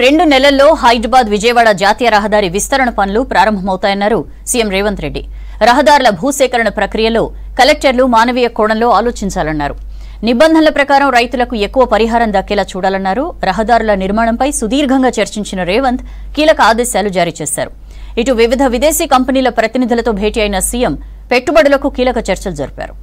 రెండు నెలల్లో హైదరాబాద్ విజయవాడ జాతీయ రహదారి విస్తరణ పనులు ప్రారంభమవుతాయన్నారు సీఎం రేవంత్ రెడ్డి రహదారుల భూసేకరణ ప్రక్రియలో కలెక్టర్లు మానవీయ కోణంలో ఆలోచించాలన్నారు నిబంధనల ప్రకారం రైతులకు ఎక్కువ పరిహారం దక్కేలా చూడాలన్నారు రహదారుల నిర్మాణంపై సుదీర్ఘంగా చర్చించిన రేవంత్ కీలక ఆదేశాలు జారీ చేశారు ఇటు వివిధ విదేశీ కంపెనీల ప్రతినిధులతో భేటీ అయిన సీఎం పెట్టుబడులకు కీలక చర్చలు జరిపారు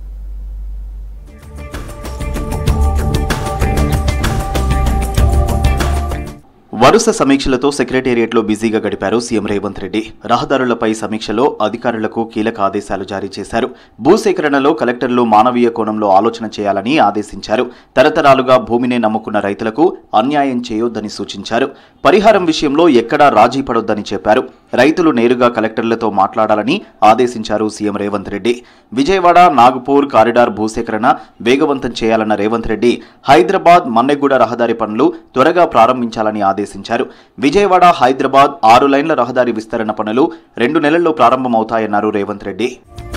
వరుస సమీక్షలతో సెక్రటేరియట్లో బిజీగా గడిపారు సీఎం రేవంత్ రెడ్డి రహదారులపై సమీక్షలో అధికారులకు కీలక ఆదేశాలు జారీ చేశారు భూసేకరణలో కలెక్టర్లు మానవీయ కోణంలో ఆలోచన చేయాలని ఆదేశించారు తరతరాలుగా భూమిని నమ్ముకున్న రైతులకు అన్యాయం చేయొద్దని సూచించారు పరిహారం విషయంలో ఎక్కడా రాజీ పడొద్దని చెప్పారు రైతులు నేరుగా కలెక్టర్లతో మాట్లాడాలని ఆదేశించారు సీఎం రేవంత్ రెడ్డి విజయవాడ నాగపూర్ కారిడార్ భూసేకరణ వేగవంతం చేయాలన్న రేవంత్ రెడ్డి హైదరాబాద్ మన్నెగూడ రహదారి పనులు త్వరగా ప్రారంభించాలని ఆదేశించారు విజయవాడ హైదరాబాద్ ఆరు లైన్ల రహదారి విస్తరణ పనులు రెండు నెలల్లో ప్రారంభమవుతాయన్నారు రేవంత్ రెడ్డి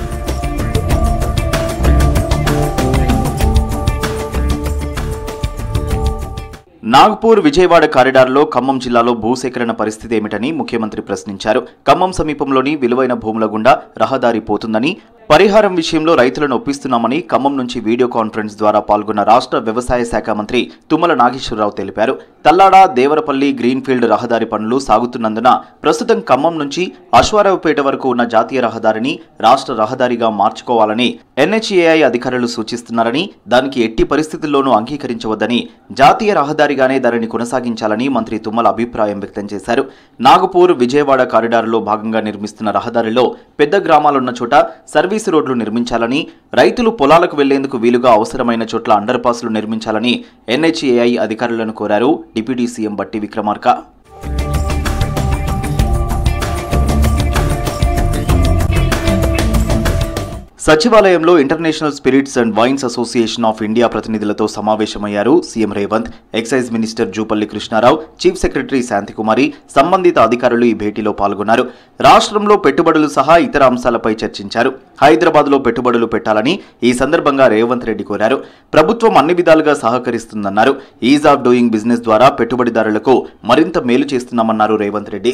నాగ్పూర్ విజయవాడ కారిడార్లో ఖమ్మం జిల్లాలో భూసేకరణ పరిస్థితి ఏమిటని ముఖ్యమంత్రి ప్రశ్నించారు ఖమ్మం సమీపంలోని విలువైన భూముల గుండా రహదారి పోతుందని పరిహారం విషయంలో రైతులను ఒప్పిస్తున్నామని ఖమ్మం నుంచి వీడియో కాన్ఫరెన్స్ ద్వారా పాల్గొన్న రాష్ట్ర వ్యవసాయ శాఖ మంత్రి తుమ్మల నాగేశ్వరరావు తెలిపారు తల్లాడ దేవరపల్లి గ్రీన్ఫీల్డ్ రహదారి పనులు సాగుతున్నందున ప్రస్తుతం ఖమ్మం నుంచి అశ్వారావుపేట వరకు ఉన్న జాతీయ రహదారిని రాష్ట్ర రహదారిగా మార్చుకోవాలని ఎన్హెచ్ఏఐ అధికారులు సూచిస్తున్నారని దానికి ఎట్టి పరిస్థితుల్లోనూ అంగీకరించవద్దని జాతీయ రహదారిగానే దానిని కొనసాగించాలని మంత్రి తుమ్మల అభిప్రాయం వ్యక్తం చేశారు నాగపూర్ విజయవాడ కారిడార్లో భాగంగా నిర్మిస్తున్న రహదారిలో పెద్ద గ్రామాలున్న చోట సర్వీసు రోడ్లు నిర్మించాలని రైతులు పొలాలకు వెళ్లేందుకు వీలుగా అవసరమైన చోట్ల అండర్ పాస్లు నిర్మించాలని ఎన్హెచ్ఏఐ అధికారులను కోరారు డిప్యూటీ సీఎం బట్టి విక్రమార్క సచివాలయంలో international spirits and wines association of India ప్రతినిధులతో సమావేశమయ్యారు CM Revanth excise minister Jupally Krishnarao chief secretary Shanthikumari సంబంధిత అధికారులు ఈ భేటీలో పాల్గొన్నారు రాష్ట్రంలో పెట్టుబడులు సహా ఇతర అంశాలపై చర్చించారు హైదరాబాద్లో పెట్టుబడులు పెట్టాలని ఈ సందర్భంగా రేవంత్ రెడ్డి కోరారు ప్రభుత్వం అన్ని విధాలుగా సహకరిస్తుందన్నారు ఈజ్ ఆఫ్ డూయింగ్ బిజినెస్ ద్వారా పెట్టుబడిదారులకు మరింత మేలు చేస్తున్నామన్నారు రేవంత్ రెడ్డి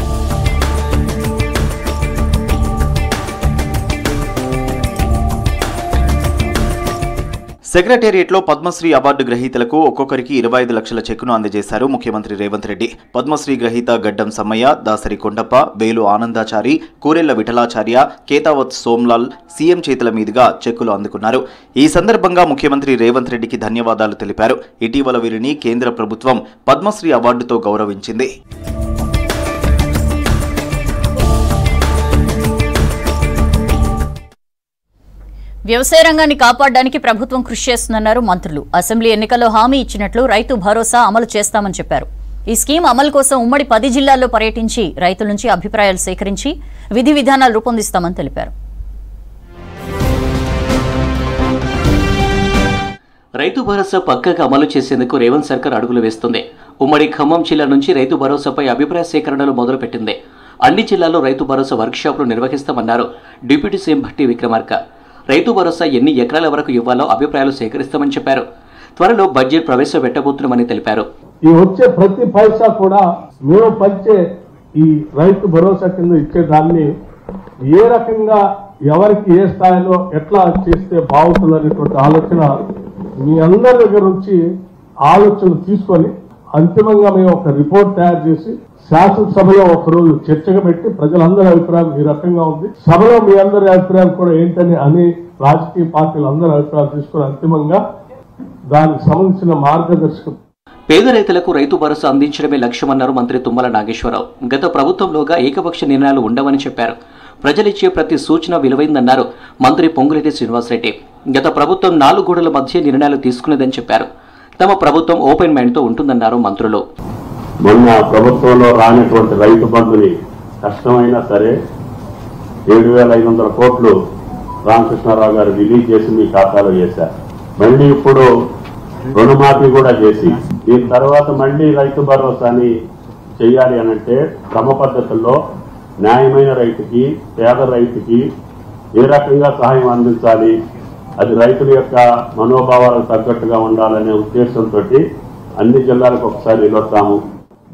సెక్రటేరియట్లో పద్మశ్రీ అవార్డు గ్రహీతలకు ఒక్కొక్కరికి ఇరవై ఐదు లక్షల చెక్కును అందజేశారు ముఖ్యమంత్రి రేవంత్ రెడ్డి పద్మశ్రీ గ్రహీత గడ్డం సమ్మయ్య దాసరి కొండప్ప వేలు ఆనందాచారి కూరెళ్ల విఠలాచార్య కేతావత్ సోమ్లాల్ సీఎం చేతుల మీదుగా చెక్కులు అందుకున్నారు ఈ సందర్భంగా ముఖ్యమంత్రి రేవంత్ రెడ్డికి ధన్యవాదాలు తెలిపారు ఇటీవల వీరిని కేంద్ర ప్రభుత్వం పద్మశ్రీ అవార్డుతో గౌరవించింది వ్యవసాయ రంగాన్ని కాపాడడానికి ప్రభుత్వం కృషి చేస్తుందన్నారు మంత్రులు అసెంబ్లీ ఎన్నికల్లో హామీ ఇచ్చినట్లు రైతు భరోసా అమలు చేస్తామని చెప్పారు ఈ స్కీమ్ అమలు కోసం ఉమ్మడి పది జిల్లాల్లో పర్యటించి రైతుల నుంచి అభిప్రాయాలు సేకరించి విధి విధానాలు రూపొందిస్తామని తెలిపారు రైతు భరోసా పక్కగా అమలు చేసేందుకు రేవంత్ సర్కార్ అడుగులు వేస్తుంది ఉమ్మడి ఖమ్మం జిల్లా నుంచి రైతు భరోసాపై అభిప్రాయ సేకరణలు మొదలుపెట్టింది అన్ని జిల్లాల్లో రైతు భరోసా వర్క్షాపులు నిర్వహిస్తామన్నారు డిప్యూటీ సీఎం భట్టి విక్రమార్క రైతు భరోసా ఎన్ని ఎకరాల వరకు ఇవ్వాలో అభిప్రాయాలు సేకరిస్తామని చెప్పారు త్వరలో బడ్జెట్ ప్రవేశపెట్టబోతున్నామని తెలిపారు ఈ వచ్చే ప్రతి పైసా కూడా మేము పంచే ఈ రైతు భరోసా కింద ఇచ్చేదాన్ని ఏ రకంగా ఎవరికి ఏ స్థాయిలో ఎట్లా చేస్తే బాగుంటుందనేటువంటి ఆలోచన మీ అందరి దగ్గర నుంచి ఆలోచన తీసుకొని అంతిమంగా మేము ఒక రిపోర్ట్ తయారు చేసి శాసనసభలో ఒకరోజు చర్చగా పెట్టి ప్రజలందరి అభిప్రాయం ఈ రకంగా ఉంది సభలో మీ అందరి అభిప్రాయం కూడా ఏంటని అని రాజకీయ పార్టీలు అందరి అభిప్రాయాలు తీసుకొని అంతిమంగా దానికి సంబంధించిన మార్గదర్శకం పేద రైతులకు రైతు భరోసా అందించడమే లక్ష్యమన్నారు మంత్రి తుమ్మల నాగేశ్వరరావు గత ప్రభుత్వంలోగా ఏకపక్ష నిర్ణయాలు ఉండవని చెప్పారు ప్రజలిచ్చే ప్రతి సూచన విలువైందన్నారు మంత్రి పొంగులేటి శ్రీనివాసరెడ్డి గత ప్రభుత్వం నాలుగు గోడల మధ్య నిర్ణయాలు తీసుకునేదని చెప్పారు తమ ప్రభుత్వం ఓపెన్ మైండ్తో ఉంటుందన్నారు మంత్రులు మొన్న ప్రభుత్వంలో రానటువంటి రైతు బంధుని కష్టమైనా సరే ఏడు వేల ఐదు వందల కోట్లు రామకృష్ణారావు గారు రిలీజ్ చేసి మీ ఖాతాలో వేశారు మళ్ళీ ఇప్పుడు రుణమాఫీ కూడా చేసి దీని తర్వాత మళ్ళీ రైతు భరోసాని చెయ్యాలి అనంటే క్రమ పద్ధతుల్లో న్యాయమైన రైతుకి పేద రైతుకి ఏ రకంగా సహాయం అందించాలి అది రైతుల యొక్క మనోభావాలకు తగ్గట్టుగా ఉండాలనే ఉద్దేశంతో అన్ని జిల్లాలకు ఒకసారి వెళ్ళొస్తాము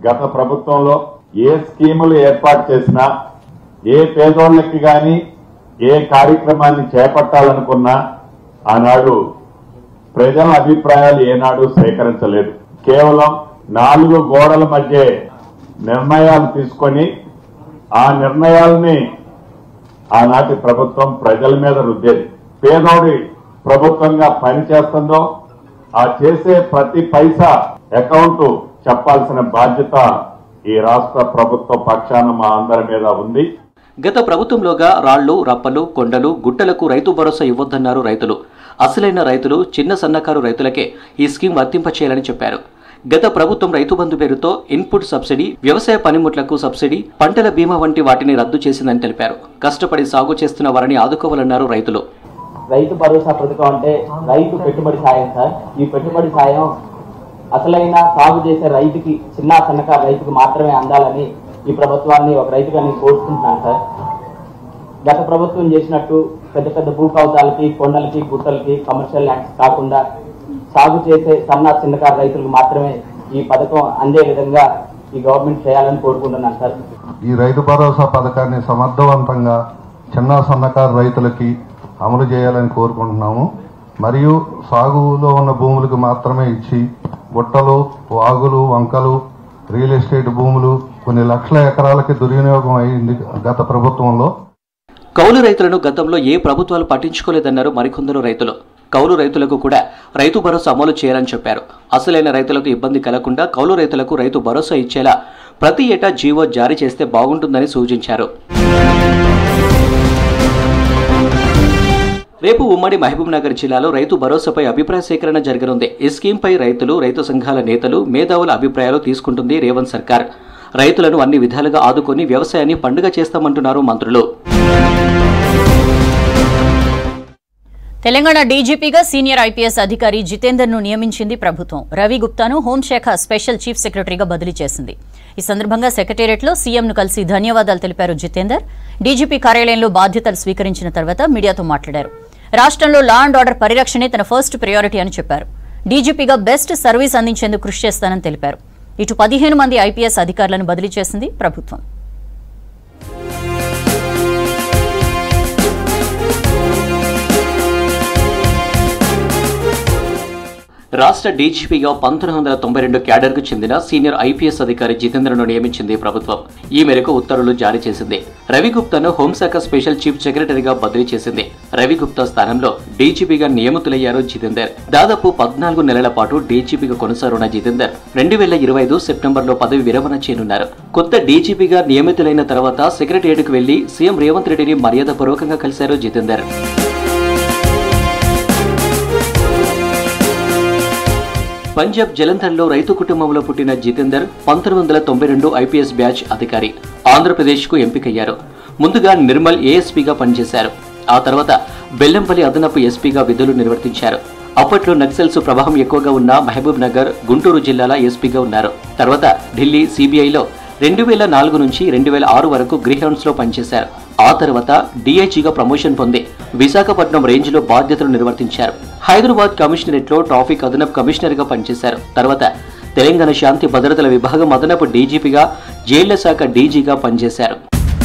గత ప్రభుత్వంలో ఏ స్కీములు ఏర్పాటు చేసినా ఏ పేదోళ్ళకి గాని ఏ కార్యక్రమాన్ని చేపట్టాలనుకున్నా ఆనాడు ప్రజల అభిప్రాయాలు ఏనాడు సేకరించలేదు కేవలం నాలుగు గోడల మధ్య నిర్ణయాలు తీసుకొని ఆ నిర్ణయాల్ని ఆనాటి ప్రభుత్వం ప్రజల మీద రుద్దేది పేదోడి ప్రభుత్వంగా పనిచేస్తుందో ఆ చేసే ప్రతి పైసా అకౌంట్ చెప్పాల్సిన బాధ్యత ఈ రాష్ట్ర ప్రభుత్వ పక్షాన మా అందరి మీద ఉంది గత ప్రభుత్వంలోగా రాళ్లు రప్పలు కొండలు గుట్టలకు రైతు భరోసా ఇవ్వొద్దన్నారు రైతులు అసలైన రైతులు చిన్న సన్నకారు రైతులకే ఈ స్కీమ్ వర్తింపచేయాలని చెప్పారు గత ప్రభుత్వం రైతు బంధు పేరుతో ఇన్పుట్ సబ్సిడీ వ్యవసాయ పనిముట్లకు సబ్సిడీ పంటల బీమా వంటి వాటిని రద్దు చేసిందని తెలిపారు కష్టపడి సాగు చేస్తున్న వారిని ఆదుకోవాలన్నారు రైతులు రైతు భరోసా పథకం అంటే రైతు పెట్టుబడి సాయం సార్ ఈ పెట్టుబడి సాయం అసలైన సాగు చేసే రైతుకి చిన్న సన్నకారు రైతుకి మాత్రమే అందాలని ఈ ప్రభుత్వాన్ని ఒక రైతుగా నేను కోరుకుంటున్నాను సార్ గత ప్రభుత్వం చేసినట్టు పెద్ద పెద్ద భూ కవతాలకి కొండలకి గుట్టలకి కమర్షియల్ ల్యాండ్స్ కాకుండా సాగు చేసే సన్న చిన్నకారు రైతులకు మాత్రమే ఈ పథకం అందే విధంగా ఈ గవర్నమెంట్ చేయాలని కోరుకుంటున్నాను సార్ ఈ రైతు భరోసా పథకాన్ని సమర్థవంతంగా చిన్న సన్నకారు రైతులకి అమలు చేయాలని కోరుకుంటున్నాము మరియు సాగులో ఉన్న భూములకు మాత్రమే ఇచ్చి గుట్టలు వాగులు వంకలు రియల్ ఎస్టేట్ భూములు కొన్ని లక్షల ఎకరాలకి దుర్వినియోగం అయింది గత ప్రభుత్వంలో కౌలు రైతులను గతంలో ఏ ప్రభుత్వాలు పట్టించుకోలేదన్నారు మరికొందరు రైతులు కౌలు రైతులకు కూడా రైతు భరోసా అమలు చేయాలని చెప్పారు అసలైన రైతులకు ఇబ్బంది కలగకుండా కౌలు రైతులకు రైతు భరోసా ఇచ్చేలా ప్రతి ఏటా జీవో జారీ చేస్తే బాగుంటుందని సూచించారు రేపు ఉమ్మడి మహబూబ్నగర్ జిల్లాలో రైతు భరోసాపై అభిప్రాయ సేకరణ జరగనుంది ఈ స్కీమ్పై రైతులు రైతు సంఘాల నేతలు మేధావుల అభిప్రాయాలు తీసుకుంటుంది రేవంత్ సర్కార్ రైతులను అన్ని విధాలుగా ఆదుకొని వ్యవసాయాన్ని పండుగ చేస్తామంటున్నారు మంత్రులు తెలంగాణ డీజీపీగా సీనియర్ ఐపీఎస్ అధికారి జితేందర్ ను నియమించింది ప్రభుత్వం రవి గుప్తాను హోంశాఖ స్పెషల్ చీఫ్ సెక్రటరీగా బదిలీ చేసింది ఈ సందర్భంగా సెక్రటేరియట్లో సీఎంను కలిసి ధన్యవాదాలు తెలిపారు జితేందర్ డీజీపీ కార్యాలయంలో బాధ్యతలు స్వీకరించిన తర్వాత మీడియాతో మాట్లాడారు రాష్ట్రంలో లా అండ్ ఆర్డర్ పరిరక్షణే తన ఫస్ట్ ప్రయారిటీ అని చెప్పారు డీజీపీగా బెస్ట్ సర్వీస్ అందించేందుకు కృషి చేస్తానని తెలిపారు ఇటు పదిహేను మంది ఐపీఎస్ అధికారులను బదిలీ చేసింది ప్రభుత్వం రాష్ట్ర డీజీపీగా పంతొమ్మిది వందల తొంభై రెండు క్యాడర్కు చెందిన సీనియర్ ఐపీఎస్ అధికారి జితేంద్రను నియమించింది ప్రభుత్వం ఈ మేరకు ఉత్తర్వులు జారీ చేసింది రవి గుప్తాను హోంశాఖ స్పెషల్ చీఫ్ సెక్రటరీగా బదిలీ చేసింది రవి గుప్తా స్థానంలో డీజీపీగా నియమితులయ్యారు జితేందర్ దాదాపు పద్నాలుగు నెలల పాటు డీజీపీగా కొనసాగున్న జితేందర్ రెండు వేల ఇరవై ఐదు సెప్టెంబర్లో పదవి విరమణ చేయనున్నారు కొత్త డీజీపీగా నియమితులైన తర్వాత సెక్రటేరియట్కు వెళ్లి సీఎం రేవంత్ రెడ్డిని మర్యాదపూర్వకంగా కలిశారు జితేందర్ పంజాబ్ జలంధర్లో రైతు కుటుంబంలో పుట్టిన జితేందర్ పంతొమ్మిది వందల తొంభై రెండు ఐపీఎస్ బ్యాచ్ అధికారి ఆంధ్రప్రదేశ్కు ఎంపికయ్యారు ముందుగా నిర్మల్ ఏఎస్పీగా పనిచేశారు ఆ తర్వాత బెల్లంపల్లి అదనపు ఎస్పీగా విధులు నిర్వర్తించారు అప్పట్లో నక్సల్స్ ప్రభావం ఎక్కువగా ఉన్న మహబూబ్ నగర్ గుంటూరు జిల్లాల ఎస్పీగా ఉన్నారు తర్వాత ఢిల్లీ సిబిఐలో రెండు వేల నాలుగు నుంచి రెండు వేల ఆరు వరకు గ్రీహౌండ్స్ లో పనిచేశారు ఆ తర్వాత డీఐజీగా ప్రమోషన్ పొంది విశాఖపట్నం రేంజ్ లో బాధ్యతలు నిర్వర్తించారు హైదరాబాద్ కమిషనరేట్ లో ట్రాఫిక్ అదనపు కమిషనర్ గా పనిచేశారు తర్వాత తెలంగాణ శాంతి భద్రతల విభాగం అదనపు డీజీపీగా జైళ్ల శాఖ డీజీగా పనిచేశారు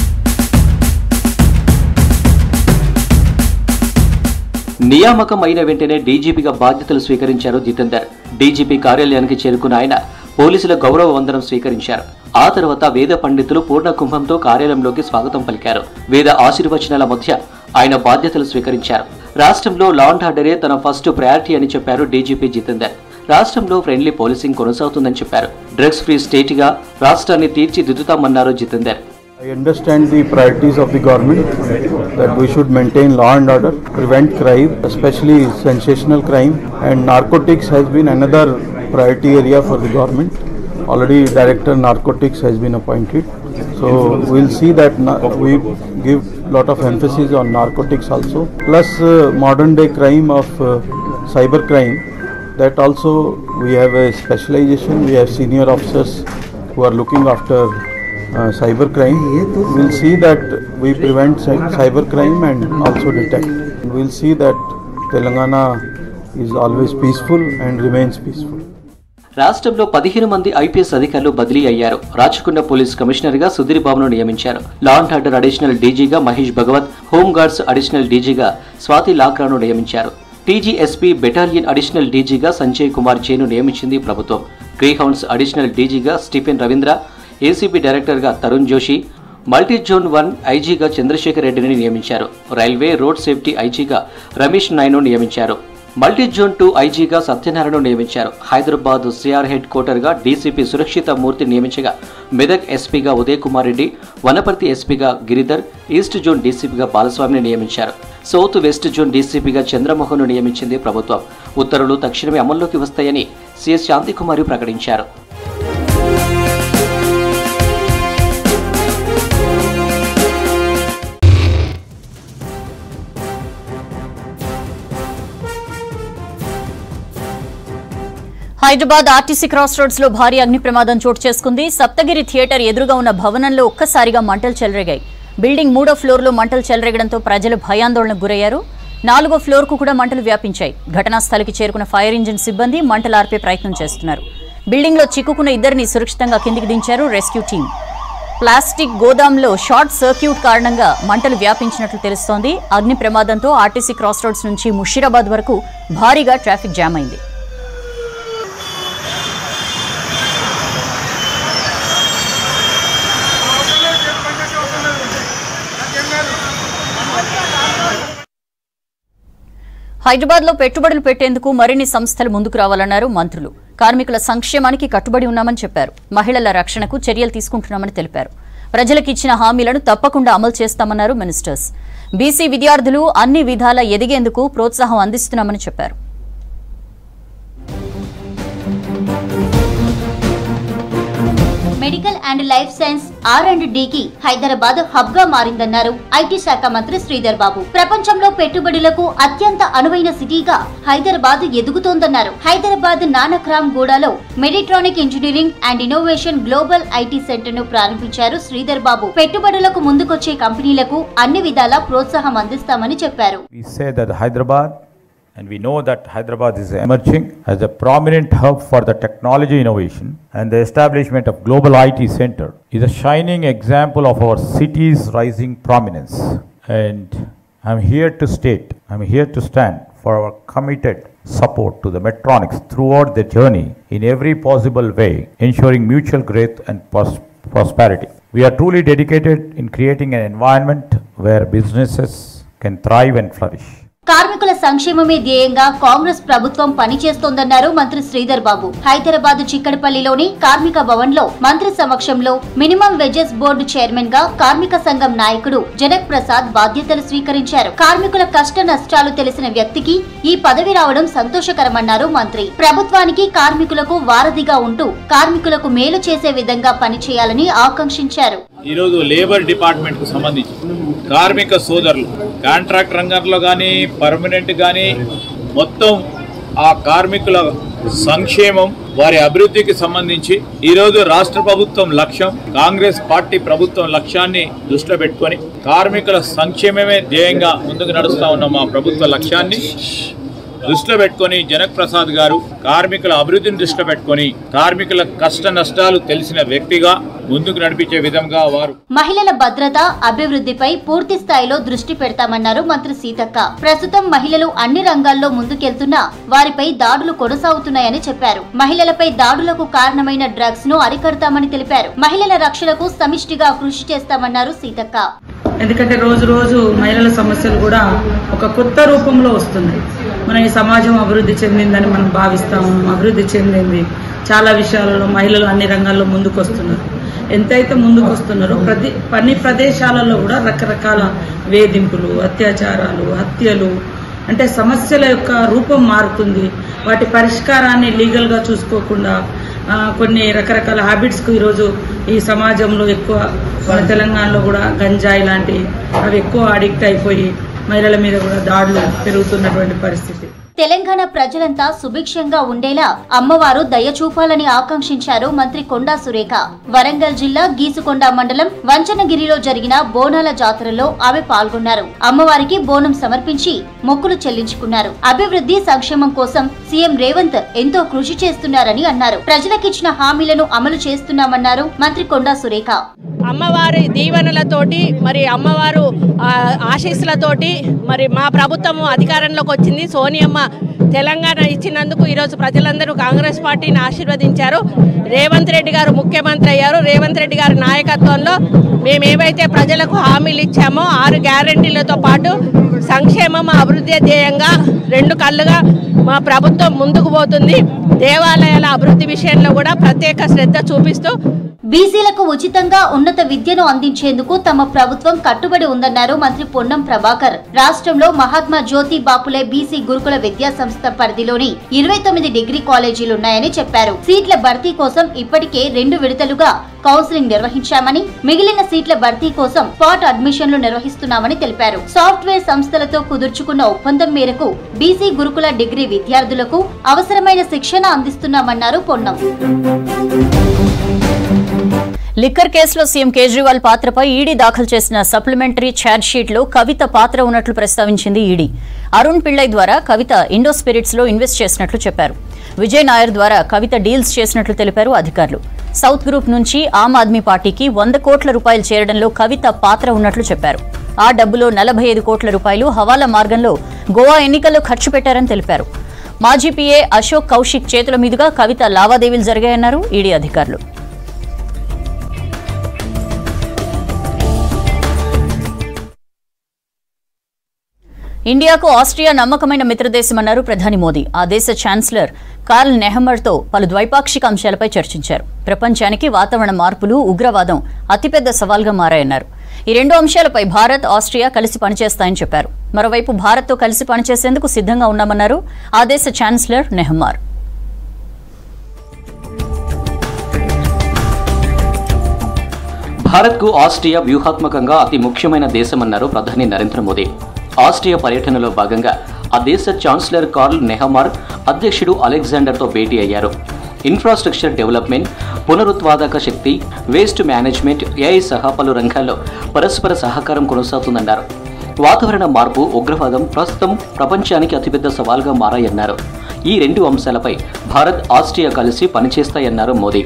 నియామకం అయిన వెంటనే డీజీపీగా బాధ్యతలు స్వీకరించారు జితేందర్ డీజీపీ కార్యాలయానికి చేరుకున్న ఆయన పోలీసుల గౌరవ వందనం స్వీకరించారు ఆ తర్వాత వేద పండితులు పూర్ణ కుంభంతో కార్యాలయంలోకి స్వాగతం పలికారు వేద ఆశీర్వచనాల మధ్య ఆయన బాధ్యతలు స్వీకరించారు రాష్ట్రంలో లా అండ్ ఆర్డరే తన ఫస్ట్ ప్రయారిటీ అని చెప్పారు డీజీపీ జితేందర్ రాష్ట్రంలో ఫ్రెండ్లీ పోలీసింగ్ కొనసాగుతుందని చెప్పారు డ్రగ్స్ ఫ్రీ స్టేట్గా రాష్ట్రాన్ని తీర్చిదిద్దుతామన్నారు Jitender I understand the priorities of the government that we should maintain law and order, prevent crime, especially sensational crime, and narcotics has been another priority area for the government. Already Director Narcotics has been appointed. So we'll see that na- we give lot of emphasis on narcotics also, plus uh, modern day crime of uh, cyber crime. That also we have a specialization. We have senior officers who are looking after uh, cyber crime. We'll see that we prevent cy- cyber crime and also detect. We'll see that Telangana is always peaceful and remains peaceful. రాష్ట్రంలో పదిహేను మంది IPS అధికారులు బదిలీ అయ్యారు Rachakonda police commissioner గా సుధీర్ బాబును నియమించారు law and order additional డీజీగా మహేష్ భగవత్ హోంగార్డ్స్ అడిషనల్ డీజీగా స్వాతి లాక్రాను నియమించారు టీజీఎస్పీ బెటాలియన్ అడిషనల్ డీజీగా సంజయ్ కుమార్ జైను నియమించింది ప్రభుత్వం గ్రీహౌండ్స్ అడిషనల్ డీజీగా స్టీఫెన్ రవీంద్ర ఏసీబీ డైరెక్టర్గా Tarun Joshi multi zone one ఐజీగా చంద్రశేఖర్ రెడ్డిని నియమించారు రైల్వే రోడ్ సేఫ్టీ ఐజీగా రమేష్ నాయ్ను నియమించారు మల్టీ జోన్ టూ ఐజీగా సత్యనారాయణ నియమించారు హైదరాబాద్ సిఆర్ హెడ్ క్వార్టర్గా డీసీపీ సురక్షిత మూర్తి నియమించగా మెదక్ ఎస్పీగా ఉదయ్ కుమార్ రెడ్డి వనపర్తి ఎస్పీగా గిరిధర్ ఈస్ట్ జోన్ డీసీపీగా బాలస్వామిని నియమించారు సౌత్ వెస్ట్ జోన్ డీసీపీగా చంద్రమోహన్ నియమించింది ప్రభుత్వం ఉత్తర్వులు తక్షణమే అమల్లోకి వస్తాయని సిఎస్ శాంతికుమారి ప్రకటించారు హైదరాబాద్ ఆర్టీసీ క్రాస్ రోడ్స్ లో భారీ అగ్ని ప్రమాదం చోటు చేసుకుంది సప్తగిరి థియేటర్ ఎదురుగా ఉన్న భవనంలో ఒక్కసారిగా మంటలు చెలరేగాయి బిల్డింగ్ మూడో ఫ్లోర్ లో మంటలు చెలరేగడంతో ప్రజలు భయాందోళనకు గురయ్యారు నాలుగో ఫ్లోర్ కు కూడా మంటలు వ్యాపించాయి ఘటనా స్థలికి చేరుకున్న ఫైర్ ఇంజిన్ సిబ్బంది మంటలు ఆర్పే ప్రయత్నం చేస్తున్నారు బిల్డింగ్ లో చిక్కుకున్న ఇద్దరిని సురక్షితంగా కిందికి దించారు రెస్క్యూ టీం ప్లాస్టిక్ గోదాంలో షార్ట్ సర్క్యూట్ కారణంగా మంటలు వ్యాపించినట్లు తెలుస్తోంది అగ్ని ప్రమాదంతో ఆర్టీసీ క్రాస్ రోడ్స్ నుంచి ముషీరాబాద్ వరకు భారీగా ట్రాఫిక్ జామ్ అయింది హైదరాబాద్ లో పెట్టుబడులు పెట్టేందుకు మరిన్ని సంస్థలు ముందుకు రావాలన్నారు మంత్రులు కార్మికుల సంక్షేమానికి కట్టుబడి ఉన్నామని చెప్పారు మహిళల రక్షణకు చర్యలు తీసుకుంటున్నామని తెలిపారు ప్రజలకు ఇచ్చిన హామీలను తప్పకుండా అమలు చేస్తామన్నారు మినిస్టర్స్ బీసీ విద్యార్థులు అన్ని విధాలా ఎదిగేందుకు ప్రోత్సాహం అందిస్తున్నామని చెప్పారు medical and life science R and D కి హైదరాబాద్ హబ్ గా మారిందన్నారు ఐటీ శాఖ మంత్రి శ్రీధర్ బాబు ప్రపంచంలో పెట్టుబడులకు అత్యంత అనువైన సిటీగా హైదరాబాద్ ఎదుగుతోందన్నారు హైదరాబాద్ నానక్రామ్ గూడలో Medtronic engineering and innovation global IT centre ను ప్రారంభించారు శ్రీధర్ బాబు పెట్టుబడులకు ముందుకొచ్చే కంపెనీలకు అన్ని విధాలా ప్రోత్సాహం అందిస్తామని చెప్పారు We say that Hyderabad, and we know that Hyderabad is emerging as a prominent hub for the technology innovation and the establishment of Global IT Center is a shining example of our city's rising prominence. And I'm here to state, I'm here to stand for our committed support to the Metronics throughout their journey in every possible way, ensuring mutual growth and pros- prosperity. We are truly dedicated in creating an environment where businesses can thrive and flourish. కార్మికుల సంక్షేమమే ధ్యేయంగా కాంగ్రెస్ ప్రభుత్వం పనిచేస్తోందన్నారు మంత్రి శ్రీధర్ బాబు హైదరాబాద్ చిక్కడపల్లిలోని కార్మిక భవన్ లో మంత్రి సమక్షంలో minimum veggies board chairman గా కార్మిక సంఘం నాయకుడు జనక్ ప్రసాద్ బాధ్యతలు స్వీకరించారు కార్మికుల కష్ట నష్టాలు తెలిసిన వ్యక్తికి ఈ పదవి రావడం సంతోషకరమన్నారు మంత్రి ప్రభుత్వానికి కార్మికులకు వారధిగా ఉంటూ కార్మికులకు మేలు చేసే విధంగా పనిచేయాలని ఆకాంక్షించారు ఈరోజు లేబర్ డిపార్ట్మెంట్కు సంబంధించి కార్మిక సోదరులు కాంట్రాక్ట్ రంగంలో కానీ పర్మనెంట్ కానీ మొత్తం ఆ కార్మికుల సంక్షేమం వారి అభివృద్ధికి సంబంధించి ఈరోజు రాష్ట్ర ప్రభుత్వం లక్ష్యం కాంగ్రెస్ పార్టీ ప్రభుత్వం లక్ష్యాన్ని దృష్టిలో పెట్టుకొని కార్మికుల సంక్షేమమే ధ్యేయంగా ముందుకు నడుస్తా ఉన్న మా ప్రభుత్వ లక్ష్యాన్ని దృష్టిలో పెట్టుకొని జనక్ ప్రసాద్ గారు కార్మికుల అభివృద్ధిని దృష్టిలో పెట్టుకొని కార్మికుల కష్ట నష్టాలు తెలిసిన వ్యక్తిగా ముందుకు నడిపించే విధంగా వారు మహిళల భద్రత అభివృద్ధిపై పూర్తి స్థాయిలో దృష్టి పెడతామన్నారు మంత్రి సీతక్క ప్రస్తుతం మహిళలు అన్ని రంగాల్లో ముందుకెళ్తున్నా వారిపై దాడులు కొనసాగుతున్నాయని చెప్పారు మహిళలపై దాడులకు కారణమైన డ్రగ్స్ ను అరికడతామని తెలిపారు మహిళల రక్షణకు సమిష్టిగా కృషి చేస్తామన్నారు సీతక్క ఎందుకంటే రోజు రోజు మహిళల సమస్యలు కూడా ఒక కొత్త రూపంలో వస్తున్నాయి మన ఈ సమాజం అభివృద్ధి చెందిందని మనం భావిస్తాము అభివృద్ధి చెందింది చాలా విషయాలలో మహిళలు అన్ని రంగాల్లో ముందుకు వస్తున్నారు ఎంతైతే ముందుకు వస్తున్నారో ప్రతి అన్ని ప్రదేశాలలో కూడా రకరకాల వేధింపులు అత్యాచారాలు హత్యలు అంటే సమస్యల యొక్క రూపం మారుతుంది వాటి పరిష్కారాన్ని లీగల్గా చూసుకోకుండా ఆ, కొన్ని రకరకాల హ్యాబిట్స్కు ఈరోజు ఈ సమాజంలో ఎక్కువ మన తెలంగాణలో కూడా గంజాయి లాంటి అవి ఎక్కువ అడిక్ట్ అయిపోయి మహిళల మీద కూడా దాడులు పెరుగుతున్నటువంటి పరిస్థితి తెలంగాణ ప్రజలంతా సుభిక్షంగా ఉండేలా అమ్మవారు దయ చూపాలని ఆకాంక్షించారు మంత్రి కొండా సురేఖ వరంగల్ జిల్లా గీసుకొండ మండలం వంచనగిరిలో జరిగిన బోనాల జాతరలో ఆమె పాల్గొన్నారు అమ్మవారికి బోనం సమర్పించి మొక్కులు చెల్లించుకున్నారు అభివృద్ధి సంక్షేమం కోసం సీఎం రేవంత్ ఎంతో కృషి చేస్తున్నారని అన్నారు ప్రజలకిచ్చిన హామీలను అమలు చేస్తున్నామన్నారు మంత్రి కొండా సురేఖ అమ్మవారి దీవెనలతోటి మరి అమ్మవారు ఆ, ఆశీస్సులతోటి మరి మా ప్రభుత్వం అధికారంలోకి వచ్చింది సోనియమ్మ తెలంగాణ ఇచ్చినందుకు ఈరోజు ప్రజలందరూ కాంగ్రెస్ పార్టీని ఆశీర్వదించారు రేవంత్ రెడ్డి గారు ముఖ్యమంత్రి అయ్యారు రేవంత్ రెడ్డి గారి నాయకత్వంలో మేము ఏవైతే ప్రజలకు హామీలు ఇచ్చామో ఆరు గ్యారంటీలతో పాటు సంక్షేమం అభివృద్ధి ధ్యేయంగా రెండు కళ్ళుగా మా ప్రభుత్వం ముందుకు పోతుంది దేవాలయాల అభివృద్ధి విషయంలో కూడా ప్రత్యేక శ్రద్ధ చూపిస్తూ బీసీలకు ఉచితంగా ఉన్నత విద్యను అందించేందుకు తమ ప్రభుత్వం కట్టుబడి ఉందన్నారు మంత్రి పొన్నం ప్రభాకర్ రాష్ట్రంలో మహాత్మా జ్యోతి బాపులే బీసీ గురుకుల విద్యా సంస్థ పరిధిలోని ఇరవై తొమ్మిది డిగ్రీ కాలేజీలున్నాయని చెప్పారు సీట్ల భర్తీ కోసం ఇప్పటికే రెండు విడతలుగా కౌన్సిలింగ్ నిర్వహించామని మిగిలిన సీట్ల భర్తీ కోసం స్పాట్ అడ్మిషన్లు నిర్వహిస్తున్నామని తెలిపారు సాఫ్ట్వేర్ సంస్థలతో కుదుర్చుకున్న ఒప్పందం మేరకు బీసీ గురుకుల డిగ్రీ విద్యార్థులకు అవసరమైన శిక్షణ అందిస్తున్నామన్నారు పొన్నం లిక్కర్ కేసులో సీఎం కేజ్రీవాల్ పాత్రపై ఈడీ దాఖలు చేసిన సప్లిమెంటరీ ఛార్జ్ షీట్ లో కవిత పాత్ర ఉన్నట్లు ప్రస్తావించింది ఈడీ అరుణ్ పిళ్ళై ద్వారా కవిత ఇండో స్పిరిట్స్ లో ఇన్వెస్ట్ చేసినట్లు చెప్పారు విజయ్ నాయర్ ద్వారా కవిత డీల్స్ చేసినట్లు తెలిపారు అధికారులు సౌత్ గ్రూప్ నుంచి ఆమ్ ఆద్మీ పార్టీకి వంద కోట్ల రూపాయలు చేరడంలో కవిత పాత్ర ఉన్నట్లు చెప్పారు ఆ డబ్బులో నలభై ఐదు కోట్ల రూపాయలు హవాలా మార్గంలో గోవా ఎన్నికల్లో ఖర్చు పెట్టారని తెలిపారు మాజీ పీఏ అశోక్ కౌశిక్ చేతుల మీదుగా కవిత లావాదేవీలు జరిగాయన్నారు ఈడీ అధికారులు ఇండియాకు ఆస్ట్రియా నమ్మకమైన మిత్రదేశమన్నారు ప్రధాని మోదీ ఆ దేశ ఛాన్సలర్ కార్ల్ నెహమర్తో పలు ద్వైపాక్షిక అంశాలపై చర్చించారు ప్రపంచానికి వాతావరణ మార్పులు ఉగ్రవాదం అతిపెద్ద సవాల్గా మారాయన్నారు ఈ రెండు అంశాలపై భారత్ ఆస్ట్రియా కలిసి పనిచేస్తాయని చెప్పారు మరోవైపు భారత్తో కలిసి పనిచేసేందుకు సిద్ధంగా ఉన్నామన్నారు ఆ దేశ ఛాన్సలర్ నెహమార్ భారత్కు ఆస్ట్రియా వ్యూహాత్మకంగా అతి ముఖ్యమైన దేశమన్నారు ప్రధాని నరేంద్ర మోదీ ఆస్ట్రియా పర్యటనలో భాగంగా ఆ దేశ ఛాన్సలర్ కార్ల్ నెహమార్ అధ్యక్షుడు అలెగ్జాండర్తో భేటీ అయ్యారు ఇన్ఫ్రాస్ట్రక్చర్ డెవలప్మెంట్ పునరుత్పాదక శక్తి వేస్ట్ మేనేజ్మెంట్ ఏఐ సహా పలు రంగాల్లో పరస్పర సహకారం కొనసాగుతుందన్నారు వాతావరణ మార్పు ఉగ్రవాదం ప్రస్తుతం ప్రపంచానికి అతిపెద్ద సవాల్గా మారాయన్నారు ఈ రెండు అంశాలపై భారత్ ఆస్ట్రియా కలిసి పనిచేస్తాయన్నారు మోదీ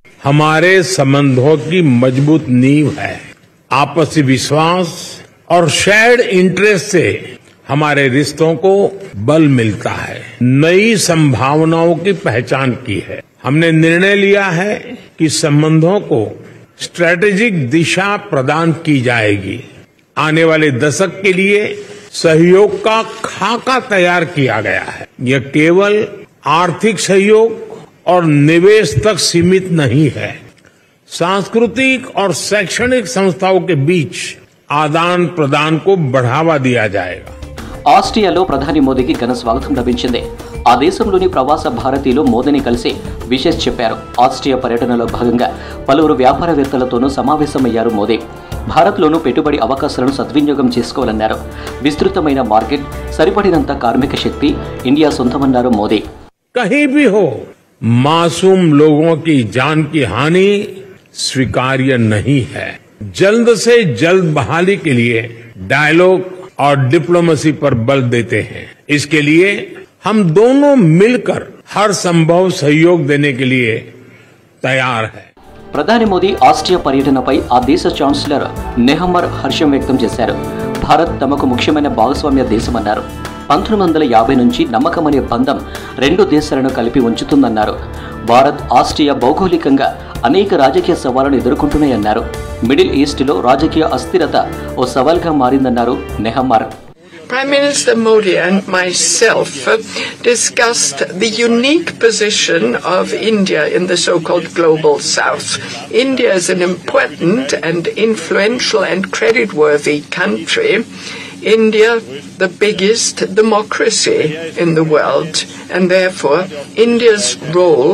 हमारे संबंधों की मजबूत नींव है आपसी विश्वास और शेयर्ड इंटरेस्ट से हमारे रिश्तों को बल मिलता है नई संभावनाओं की पहचान की है हमने निर्णय लिया है कि संबंधों को स्ट्रेटेजिक दिशा प्रदान की जाएगी आने वाले दशक के लिए सहयोग का खाका तैयार किया गया है यह केवल आर्थिक सहयोग और निवेश तक सीमित नहीं है सांस्कृतिक और शैक्षणिक संस्थाओं के बीच आदान प्रदान को बढ़ावा दिया जाएगा ఆస్ట్రియాలో ప్రధాని మోదీకి ఘన స్వాగతం లభించింది ఆ దేశంలోని ప్రవాస భారతీయులు మోదీని కలిసి విషెస్ చెప్పారు ఆస్ట్రియా పర్యటనలో భాగంగా పలువురు వ్యాపారవేత్తలతోనూ సమావేశమయ్యారు మోదీ భారత్లోనూ పెట్టుబడి అవకాశాలను సద్వినియోగం చేసుకోవాలన్నారు విస్తృతమైన మార్కెట్ సరిపడినంత కార్మిక శక్తి ఇండియా సొంతమన్నారు మోదీ कहीं भी हो मासूम लोगों की जान की हानि स्वीकार्य नहीं है जल्द से जल्द बहाली के लिए डायलॉग और डिप्लोमेसी पर बल देते हैं इसके लिए हम दोनों मिलकर हर संभव सहयोग देने के लिए तैयार हैं ప్రధాని మోదీ ఆస్ట్రియా పర్యటనపై ఆ దేశ ఛాన్సలర్ నెహమర్ హర్షం వ్యక్తం చేశారు భారత్ తమకు ముఖ్యమైన భాగస్వామ్య దేశమన్నారు పంతొమ్మిది వందల యాభై నుంచి నమ్మకమనే బంధం రెండు దేశాలను కలిపి ఉంచుతుందన్నారు భారత్ ఆస్ట్రియా భౌగోళికంగా అనేక రాజకీయ సవాళ్లను ఎదుర్కొంటున్నాయన్నారు మిడిల్ ఈస్ట్లో రాజకీయ అస్థిరత ఓ సవాల్గా మారిందన్నారు నెహమార్ Prime Minister Modi and myself uh, discussed the unique position of India in the so-called global south. India is an important and influential and credit-worthy country. India, the biggest democracy in the world, and therefore India's role,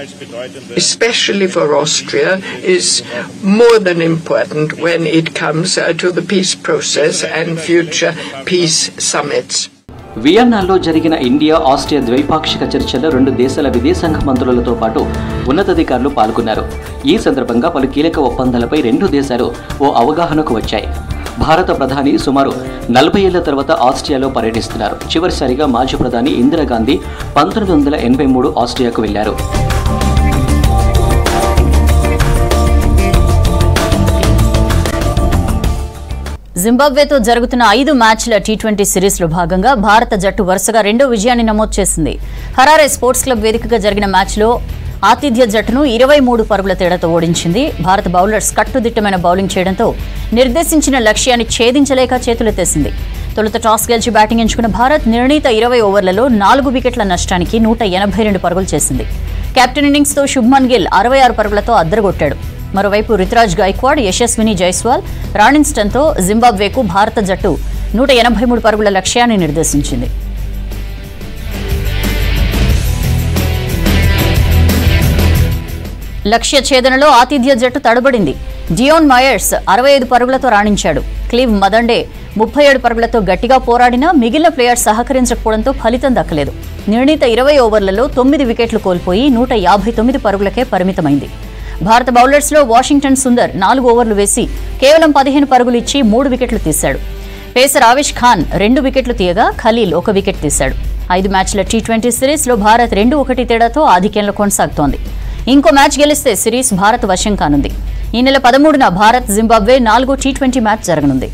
especially for Austria, is more than important when it comes uh, to the peace process and future peace summits. వియన్నాలో జరిగిన India Austria ద్వైపాక్షిక చర్చల్లో రెండు దేశాల విదేశాంగ మంత్రులతో పాటు ఉన్నతాధికారులు పాల్గొన్నారు ఈ సందర్భంగా పలు కీలక ఒప్పందాలపై రెండు దేశాలు ఓ అవగాహనకు వచ్చాయి భారత ప్రధాని సుమారు నలభై ఏళ్ల తర్వాత ఆస్ట్రియాలో పర్యటిస్తున్నారు చివరిసారిగా మాజీ ప్రధాని ఇందిరాగాంధీ పంతొమ్మిది వందల ఎనభై మూడు ఆస్ట్రియాకు వెళ్లారు జింబాబ్వేతో జరుగుతున్న ఐదు మ్యాచ్ల టీ ట్వంటీ సిరీస్లో భాగంగా భారత జట్టు వరుసగా రెండో విజయాన్ని నమోదు చేసింది హరారే స్పోర్ట్స్ క్లబ్ వేదికగా జరిగిన మ్యాచ్లో ఆతిథ్య జట్టును ఇరవై మూడు పరుగుల తేడాతో ఓడించింది భారత బౌలర్స్ కట్టుదిట్టమైన బౌలింగ్ చేయడంతో నిర్దేశించిన లక్ష్యాన్ని ఛేదించలేక చేతులెత్తేసింది తొలుత టాస్ గెలిచి బ్యాటింగ్ ఎంచుకున్న భారత్ నిర్ణీత ఇరవై ఓవర్లలో నాలుగు వికెట్ల నష్టానికి నూట ఎనభై రెండు పరుగులు చేసింది కెప్టెన్ ఇన్నింగ్స్తో శుభ్మన్ గిల్ అరవై ఆరు పరుగులతో అద్దరగొట్టాడు మరోవైపు రితురాజ్ గైక్వాడ్ యశస్విని జైస్వాల్ రాణించడంతో జింబాబ్వేకు భారత జట్టు నూట ఎనభై మూడు పరుగుల లక్ష్యాన్ని నిర్దేశించింది లక్ష్య ఛేదనలో ఆతిథ్య జట్టు తడబడింది డియోన్ మయర్స్ అరవై ఐదు పరుగులతో రాణించాడు క్లీవ్ మదండే ముప్పై ఏడు పరుగులతో గట్టిగా పోరాడినా మిగిలిన ప్లేయర్స్ సహకరించకపోవడంతో ఫలితం దక్కలేదు నిర్ణీత ఇరవై ఓవర్లలో తొమ్మిది వికెట్లు కోల్పోయి నూట యాభై తొమ్మిది పరుగులకే పరిమితమైంది భారత బౌలర్స్లో వాషింగ్టన్ సుందర్ నాలుగు ఓవర్లు వేసి కేవలం పదిహేను పరుగులు ఇచ్చి మూడు వికెట్లు తీశాడు పేసర్ ఆవిష్ ఖాన్ రెండు వికెట్లు తీయగా ఖలీల్ ఒక వికెట్ తీశాడు ఐదు మ్యాచ్ల టీ ట్వంటీ సిరీస్లో భారత్ రెండు ఒకటి తేడాతో ఆధిక్యంలో కొనసాగుతోంది ఇంకో మ్యాచ్ గెలిస్తే సిరీస్ భారత్ వశం కానుంది ఈ నెల పదమూడున భారత్ జింబాబ్వే నాలుగో టీ ట్వంటీ మ్యాచ్ జరగనుంది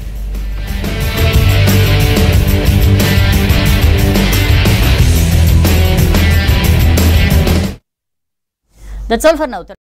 దట్స్ ఆల్ ఫర్ నౌ